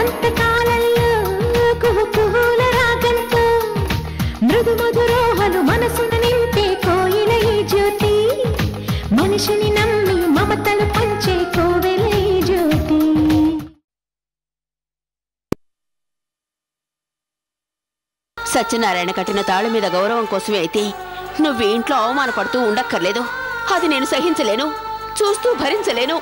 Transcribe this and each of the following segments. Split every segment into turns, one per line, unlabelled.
సంతకాలలో కుహు కుహుల రాగంతో మృదు మధురోహలు మనసున నింపే కోయిల ఈ జ్యోతి మనిషిని నమ్మి మమతలు పంచే కోవెల ఈ జ్యోతి
సత్యనారాయణ కట్టిన తాళి మీద గౌరవం కోసమే అయితే నువ్వు ఈ ఇంట్లో అవమానపడుతూ ఉండక్కర్లేదు అది నేను సహించలేను చూస్తూ భరించలేను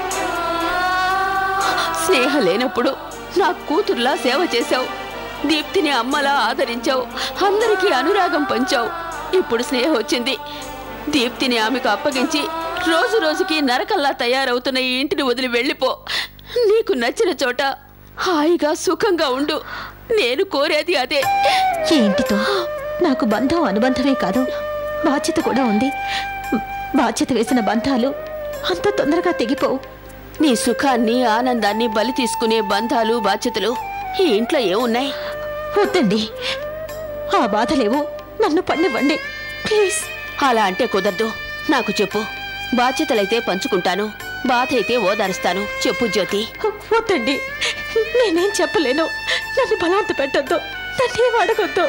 స్నేహ లేనప్పుడు నా కూతుర్లా సేవ చేశావు దీప్తిని అమ్మలా ఆదరించావు అందరికీ అనురాగం పంచావు ఇప్పుడు స్నేహ వచ్చింది దీప్తిని ఆమెకు అప్పగించి రోజు రోజుకి నరకల్లా తయారవుతున్న ఈ ఇంటిని వదిలి వెళ్ళిపో నీకు నచ్చిన చోట హాయిగా సుఖంగా ఉండు నేను కోరేది అదే
ఏంటితో నాకు బంధం అనుబంధమే కాదు బాధ్యత కూడా ఉంది బాధ్యత వేసిన బంధాలు అంత తొందరగా తెగిపోవు
నీ సుఖాన్ని ఆనందాన్ని బలి తీసుకునే బంధాలు బాధ్యతలు ఈ ఇంట్లో ఏమున్నాయి
వద్దండి ఆ బాధలేవో నన్ను పండివ్వండి ప్లీజ్
అలా అంటే కుదరదు నాకు చెప్పు బాధ్యతలైతే పంచుకుంటాను బాధ అయితే ఓదారుస్తాను చెప్పు జ్యోతి
వద్దండి నేనేం చెప్పలేను నన్ను బలవంత పెట్టొద్దు నన్నేం అడగొద్దు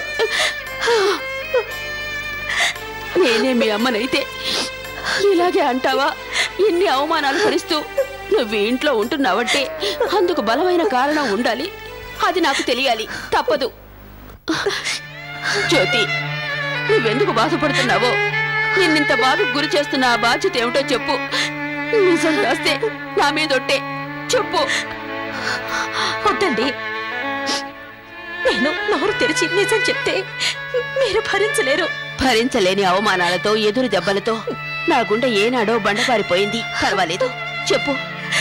నేనే మీ అమ్మనైతే ఇలాగే అంటావా ఇన్ని అవమానాలు భరిస్తూ నువ్వు ఈ ఇంట్లో ఉంటున్నావంటే అందుకు బలమైన కారణం ఉండాలి అది నాకు తెలియాలి తప్పదు జ్యోతి నువ్వెందుకు బాధపడుతున్నావో నిన్నింత బాధకు గురి చేస్తున్న ఆ బాధ్యత ఏమిటో చెప్పు నిజం రాస్తే నా మీదొట్టే చెప్పు
వద్దండి నేను నోరు తెరిచి నిజం చెప్తే మీరు భరించలేరు
భరించలేని అవమానాలతో ఎదురు దెబ్బలతో నా గుండె ఏనాడో బండపారిపోయింది పర్వాలేదు చెప్పు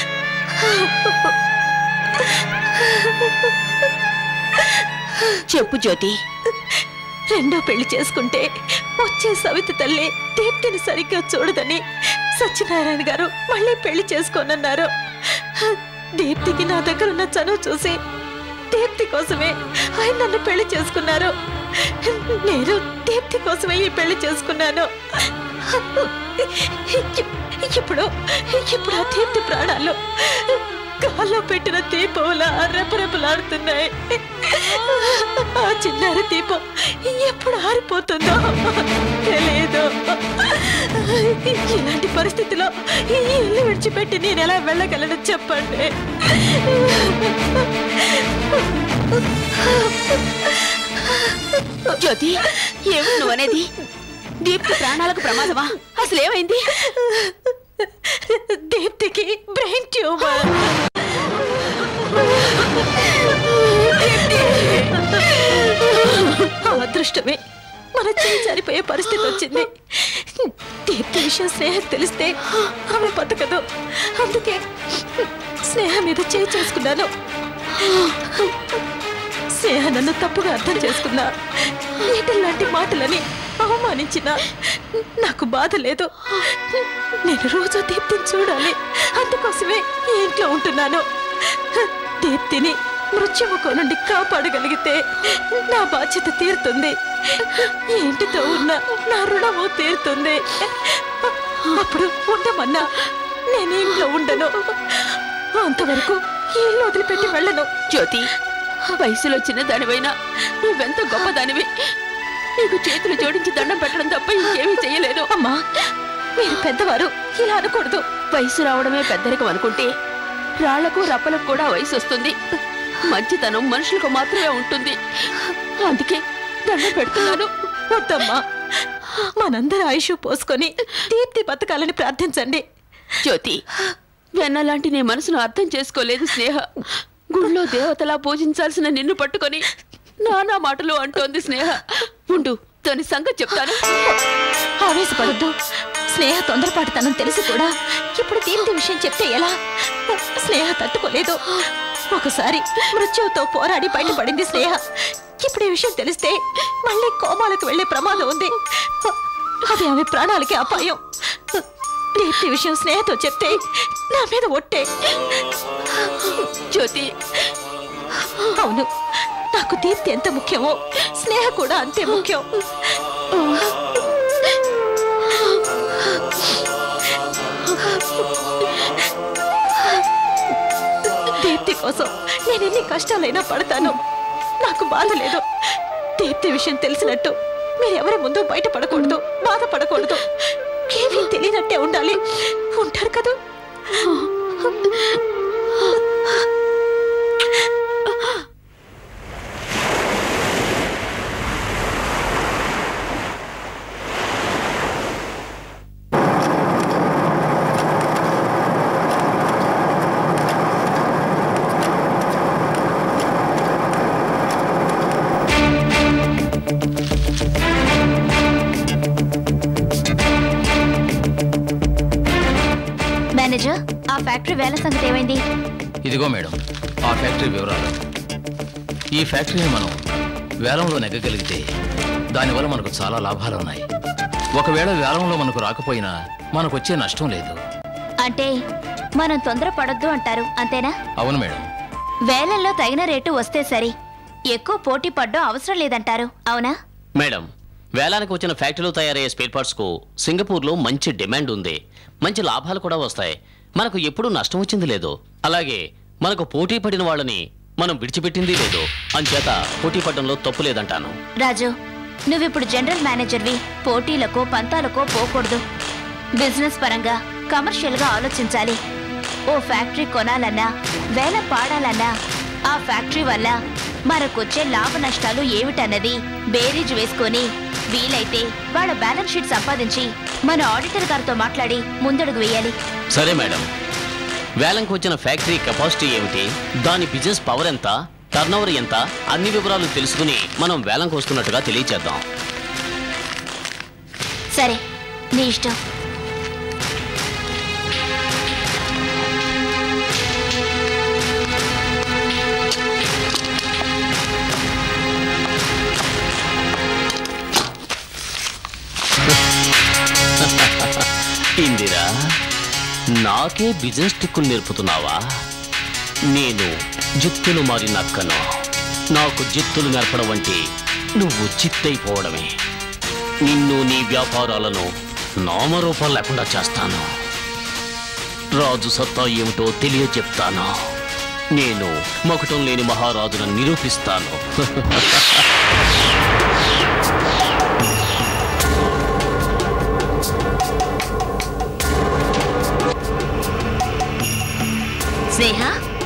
చెప్పు జ్యోతి
రెండో పెళ్లి చేసుకుంటే వచ్చే సవితి తల్లి దీప్తిని సరిగ్గా చూడదని సత్యనారాయణ గారు మళ్ళీ పెళ్లి చేసుకోనన్నారు దీప్తికి నా దగ్గర ఉన్న చనువు చూసి దీప్తి కోసమే ఆయన నన్ను పెళ్లి చేసుకున్నారు నేను దీప్తి కోసమే ఈ పెళ్లి చేసుకున్నాను ఇప్పుడు ఇప్పుడు ఆ దీప్తి ప్రాణాలు గాల్లో పెట్టిన దీపంలా రెపరెపలాడుతున్నాయి ఆ చిన్నారి దీపం ఎప్పుడు ఆరిపోతుందో తెలియదు ఇలాంటి పరిస్థితిలో ఈ ఇల్లు విడిచిపెట్టి నేను ఎలా వెళ్ళగలను చెప్పండి
జ్యోతి ఏమి నువ్వు అనేది దీప్తి ప్రాణాలకు ప్రమాదమా అసలు ఏమైంది
దీప్తికి బ్రెయిన్ ట్యూమర్ ఆ అదృష్టమే మన చేయి చనిపోయే పరిస్థితి వచ్చింది దీప్తి విషయం స్నేహకు తెలిస్తే ఆమె బతకదు అందుకే స్నేహ మీద చేయి చేసుకున్నాను స్నేహ నన్ను తప్పుగా అర్థం చేసుకున్నా లాంటి మాటలని అవమానించిన నాకు బాధ లేదు నేను రోజు దీప్తిని చూడాలి అందుకోసమే ఈ ఇంట్లో ఉంటున్నాను దీప్తిని మృత్యుముఖం నుండి కాపాడగలిగితే నా బాధ్యత తీరుతుంది ఈ ఇంటితో ఉన్న నా రుణము తీరుతుంది అప్పుడు ఉండమన్నా నేను ఈ ఇంట్లో ఉండను అంతవరకు ఈ ఇల్లు వదిలిపెట్టి వెళ్ళను
జ్యోతి వయసులో చిన్నదానివైనా నువ్వెంత గొప్పదానివి నీకు చేతులు జోడించి దండం పెట్టడం తప్ప ఇంకేమీ చెయ్యలేను
అమ్మా మీరు పెద్దవారు ఇలా అనకూడదు
వయసు రావడమే పెద్దరికం అనుకుంటే రాళ్లకు రప్పలకు కూడా వయసు వస్తుంది మంచితనం మనుషులకు మాత్రమే ఉంటుంది అందుకే దండం పెడుతున్నాను
వద్దమ్మా మనందరి ఆయుష్ పోసుకొని దీప్తి బతకాలని ప్రార్థించండి
జ్యోతి వెన్నలాంటి నీ మనసును అర్థం చేసుకోలేదు స్నేహ గుళ్ళో దేవతలా పూజించాల్సిన నిన్ను పట్టుకొని నానా మాటలు అంటోంది స్నేహ ఉండు దాని సంగతి చెప్తాను
ఆవేశపడద్దు స్నేహ తొందరపాటుతనం తెలిసి కూడా ఇప్పుడు దీప్తి విషయం చెప్తే ఎలా స్నేహ తట్టుకోలేదు ఒకసారి మృత్యువుతో పోరాడి బయటపడింది స్నేహ ఇప్పుడు ఈ విషయం తెలిస్తే మళ్ళీ కోమాలకు వెళ్లే ప్రమాదం ఉంది అది ఆమె ప్రాణాలకి అపాయం దీప్తి విషయం స్నేహతో చెప్తే నా మీద ఒట్టే
జ్యోతి
అవును నాకు దీప్తి ఎంత ముఖ్యమో స్నేహ కూడా అంతే ముఖ్యం దీప్తి కోసం నేను ఎన్ని కష్టాలైనా పడతాను నాకు బాధ లేదు దీప్తి విషయం తెలిసినట్టు మీరెవరి ముందు బయటపడకూడదు బాధపడకూడదు ఏమీ తెలియనట్టే ఉండాలి ఉంటారు కదా
మేనేజర్ ఆ ఫ్యాక్టరీ వేల సంగతి ఏమైంది
ఇదిగో మేడం ఆ ఫ్యాక్టరీ వివరాలు ఈ ఫ్యాక్టరీని మనం వేలంలో నెగ్గగలిగితే దానివల్ల మనకు చాలా లాభాలు ఉన్నాయి ఒకవేళ వేలంలో మనకు రాకపోయినా మనకు వచ్చే నష్టం లేదు
అంటే మనం తొందరపడొద్దు అంటారు అంతేనా
అవును మేడం
వేలల్లో తగిన రేటు వస్తే సరి ఎక్కువ పోటీ పడ్డం అవసరం లేదంటారు అవునా
మేడం వేలానికి వచ్చిన ఫ్యాక్టరీలో తయారయ్యే స్పేర్ పార్ట్స్ కు సింగపూర్ లో మంచి డిమాండ్ ఉంది మంచి లాభాలు కూడా వస్తాయి మనకు ఎప్పుడూ నష్టం వచ్చింది లేదు అలాగే మనకు పోటీ పడిన వాళ్ళని మనం విడిచిపెట్టింది లేదు అంచేత పోటీ పడడంలో తప్పు లేదంటాను
రాజు నువ్విప్పుడు జనరల్ మేనేజర్వి పోటీలకో పంతాలకో పోకూడదు బిజినెస్ పరంగా కమర్షియల్ గా ఆలోచించాలి ఓ ఫ్యాక్టరీ కొనాలన్నా వేల పాడాలన్నా ఆ ఫ్యాక్టరీ వల్ల మనకొచ్చే లాభ నష్టాలు ఏమిటన్నది బేరీజ్ వేసుకొని వీలైతే వాళ్ళ బ్యాలెన్స్ షీట్ సంపాదించి మన ఆడిటర్ గారితో మాట్లాడి ముందడుగు వేయాలి
సరే మేడం వేలంకి వచ్చిన ఫ్యాక్టరీ కెపాసిటీ ఏమిటి దాని బిజినెస్ పవర్ ఎంత టర్నోవర్ ఎంత అన్ని వివరాలు తెలుసుకుని మనం వేలంకి వస్తున్నట్టుగా తెలియచేద్దాం
సరే నీ ఇష్టం
ఇందిరా నాకే బిజినెస్ టిక్కులు నేర్పుతున్నావా నేను జిత్తులు మారి నక్కను నాకు జిత్తులు నేర్పడం అంటే నువ్వు చిత్తైపోవడమే నిన్ను నీ వ్యాపారాలను నామరూపం లేకుండా చేస్తాను రాజు సత్తా ఏమిటో తెలియచెప్తాను నేను మకుటం లేని మహారాజును నిరూపిస్తాను
స్నేహ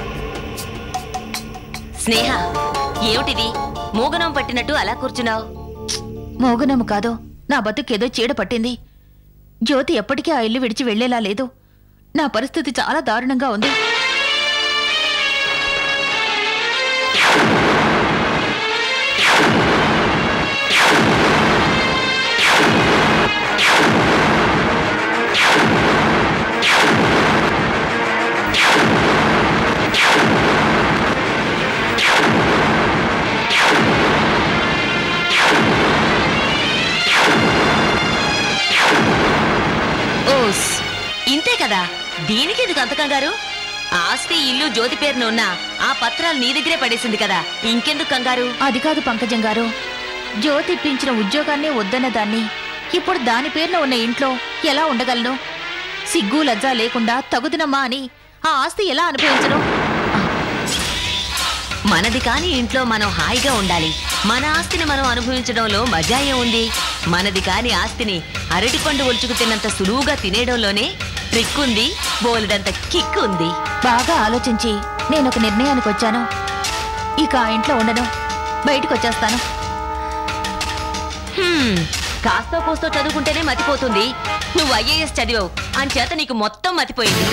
స్నేహ ఏమిటిది మూగనం పట్టినట్టు అలా కూర్చున్నావు
మోగనము కాదో నా బతుకేదో చీడ పట్టింది జ్యోతి ఎప్పటికీ ఆ ఇల్లు విడిచి వెళ్లేలా లేదు నా పరిస్థితి చాలా దారుణంగా ఉంది
ఓస్ ఇంతే కదా దీనికి ఎందుకు అంత కంగారు ఆస్తి ఇల్లు జ్యోతి పేరున ఉన్న ఆ పత్రాలు నీ దగ్గరే పడేసింది కదా ఇంకెందుకు కంగారు
అది కాదు పంకజం గారు జ్యోతి ఇప్పించిన ఉద్యోగాన్నే వద్దన్న దాన్ని ఇప్పుడు దాని పేరున ఉన్న ఇంట్లో ఎలా ఉండగలను సిగ్గు లజ్జ లేకుండా తగుదినమ్మా అని ఆ ఆస్తి ఎలా అనుభవించను
మనది కాని ఇంట్లో మనం హాయిగా ఉండాలి మన ఆస్తిని మనం అనుభవించడంలో మజా ఉంది మనది కాని ఆస్తిని అరటిపండు ఒలుచుకు తిన్నంత సులువుగా తినేయడంలోనే ట్రిక్ ఉంది బోలెడంత కిక్ ఉంది
బాగా ఆలోచించి నేను ఒక నిర్ణయానికి వచ్చాను ఇక ఆ ఇంట్లో ఉండను బయటికి వచ్చేస్తాను
హ్మ్, కాస్తో కోస్తో చదువుకుంటేనే మతిపోతుంది నువ్వు ఐఏఎస్ చదివావు అంచేత నీకు మొత్తం మతిపోయింది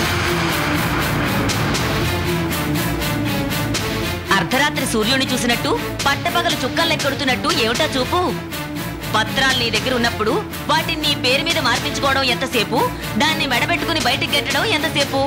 అర్ధరాత్రి సూర్యుని చూసినట్టు పట్టపగలు చుక్కలు లెక్కొడుతున్నట్టు ఏమిటా చూపు పత్రాలు నీ దగ్గర ఉన్నప్పుడు వాటిని నీ పేరు మీద మార్పించుకోవడం ఎంతసేపు దాన్ని మెడబెట్టుకుని బయటికి గెట్టడం ఎంతసేపు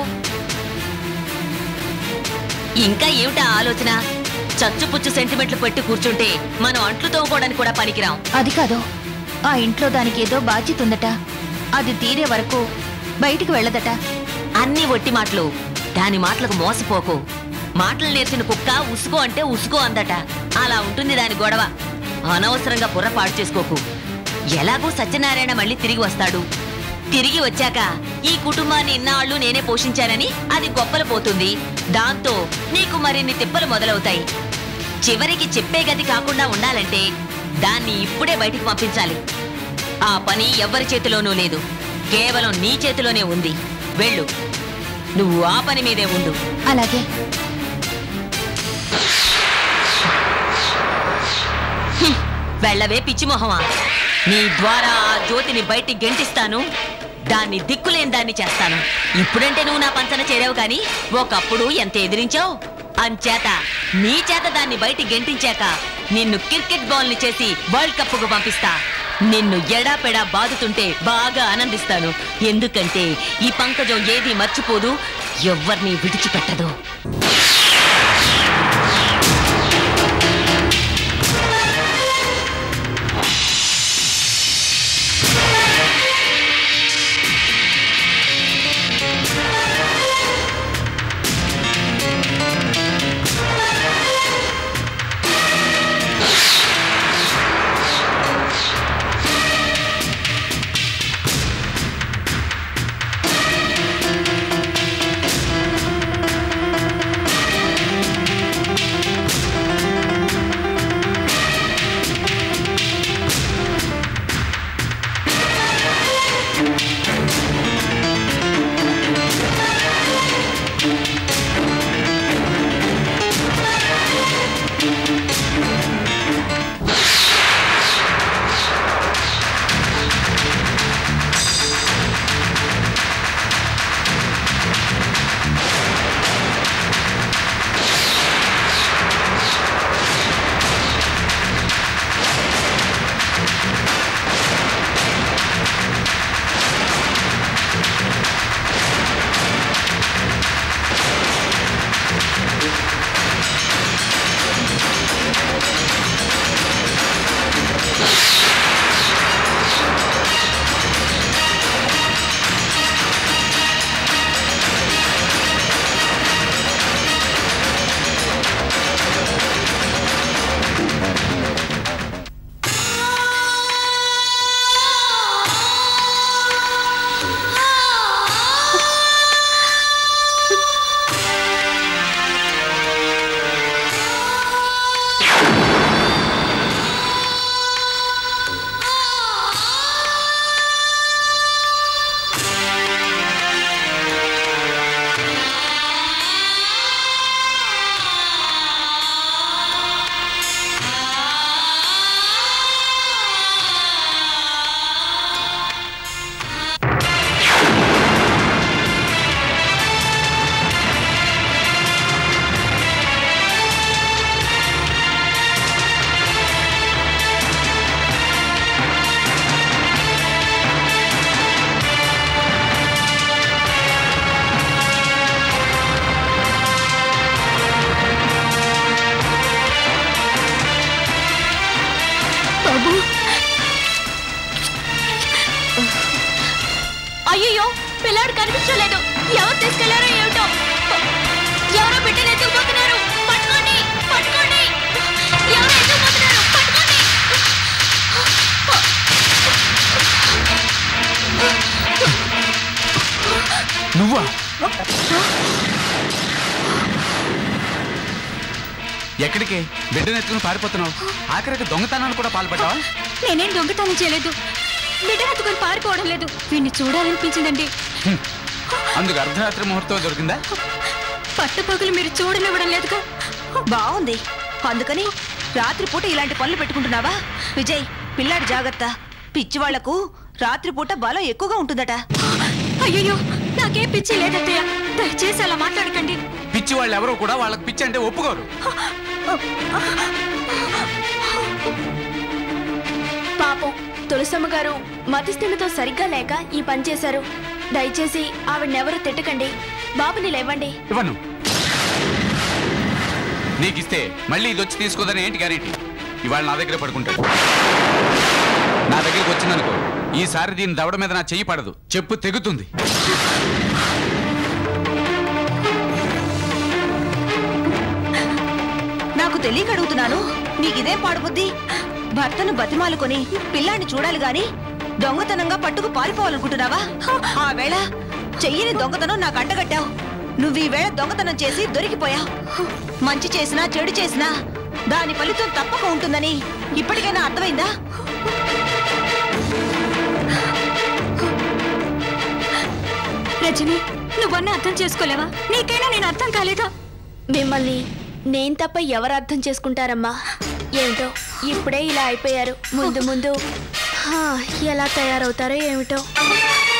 ఇంకా ఏమిటా ఆలోచన చచ్చుపుచ్చు సెంటిమెంట్లు పెట్టి కూర్చుంటే మనం అంట్లు తోముకోవడానికి కూడా పనికిరాం
అది కాదు ఆ ఇంట్లో దానికి ఏదో బాధ్యత ఉందట అది తీరే వరకు బయటికి వెళ్ళదట
అన్ని ఒట్టి మాటలు దాని మాటలకు మోసపోకు మాటలు నేర్చిన కుక్క ఉసుకో అంటే ఉసుకో అందట అలా ఉంటుంది దాని గొడవ అనవసరంగా బుర్ర పాడు చేసుకోకు ఎలాగో సత్యనారాయణ మళ్ళీ తిరిగి వస్తాడు తిరిగి వచ్చాక ఈ కుటుంబాన్ని ఇన్నాళ్ళు నేనే పోషించానని అది గొప్పలు పోతుంది దాంతో నీకు మరిన్ని తిప్పలు మొదలవుతాయి చివరికి చెప్పే గది కాకుండా ఉండాలంటే దాన్ని ఇప్పుడే బయటికి పంపించాలి ఆ పని ఎవ్వరి చేతిలోనూ లేదు కేవలం నీ చేతిలోనే ఉంది వెళ్ళు నువ్వు ఆ పని మీదే ఉండు
అలాగే
వెళ్ళవే పిచ్చి మొహమా నీ ద్వారా ఆ జ్యోతిని బయటికి గెంటిస్తాను దాన్ని దిక్కులేని దాన్ని చేస్తాను ఇప్పుడంటే నువ్వు నా పంచన చేరావు కానీ ఒకప్పుడు ఎంత ఎదిరించావు అంచేత నీ చేత దాన్ని బయటికి గెంటించాక నిన్ను క్రికెట్ బాల్ ని చేసి వరల్డ్ కప్ కు పంపిస్తా నిన్ను ఎడాపెడా బాదుతుంటే బాగా ఆనందిస్తాను ఎందుకంటే ఈ పంకజం ఏది మర్చిపోదు ఎవ్వరిని విడిచిపెట్టదు
అయ్యో పిల్లాడు కనిపించలేదు ఎవరు తీసుకెళ్లారో ఏమిటో ఎవరో బిడ్డను ఎత్తుకుపోతున్నారు పట్టుకోండి పట్టుకోండి ఎవరో ఎత్తుకుపోతున్నారు పట్టుకోండి
నువ్వా ఎక్కడికి బిడ్డను ఎత్తుకుని పారిపోతున్నావు ఆఖరికి దొంగతనాన్ని కూడా పాల్పడ్డావా
నేనేం దొంగతనం చేయలేదు బిడ్డ హత్తుకొని పారిపోవడం లేదు వీడిని చూడాలనిపించిందండి
హ్మ్. అందుకు అర్ధరాత్రి ముహూర్తం దొరికిందా
పట్టపగలు మీరు చూడనివ్వడం లేదుగా
బాగుంది అందుకని రాత్రిపూట ఇలాంటి పనులు పెట్టుకుంటున్నావా విజయ్ పిల్లాడి జాగ్రత్త పిచ్చి వాళ్లకు రాత్రిపూట బలం ఎక్కువగా ఉంటుందట
అయ్యో నాకే పిచ్చి లేదత్తయ్య దయచేసి అలా మాట్లాడకండి
పిచ్చి వాళ్ళు ఎవరో కూడా వాళ్ళకి పిచ్చి అంటే ఒప్పుకోరు
పాపం తులసమ్మ గారు మతిస్థిమితో సరిగ్గా లేక ఈ పని చేశారు దయచేసి ఆవిడనెవరూ తిట్టకండి బాబుని లేవండి
ఇవ్వను నీకిస్తే మళ్ళీ ఇది వచ్చి తీసుకోదని ఏంటి గ్యారెంటీ ఇవాళ నా దగ్గర పడుకుంటాడు నా దగ్గరికి వచ్చిందనుకో ఈసారి దీని దవడ మీద నా చెయ్యి పడదు చెప్పు తెగుతుంది
నాకు తెలియక అడుగుతున్నాను నీకిదేం పాడుబుద్ధి భర్తను బతిమాలుకొని పిల్లాన్ని చూడాలి గాని దొంగతనంగా పట్టుకు పారిపోవాలనుకుంటున్నావా ఆ వేళ చెయ్యని దొంగతనం నాకు అంటగట్టావు నువ్వు ఈవేళ దొంగతనం చేసి దొరికిపోయావు మంచి చేసినా చెడు చేసినా దాని ఫలితం తప్పక ఉంటుందని ఇప్పటికైనా అర్థమైందా
రజని నువ్వన్నీ అర్థం చేసుకోలేవా నీకైనా నేను అర్థం కాలేదా మిమ్మల్ని నేను తప్ప ఎవరు అర్థం చేసుకుంటారమ్మా ఏమిటో ఇప్పుడే ఇలా అయిపోయారు ముందు ముందు హా, ఎలా తయారవుతారో ఏమిటో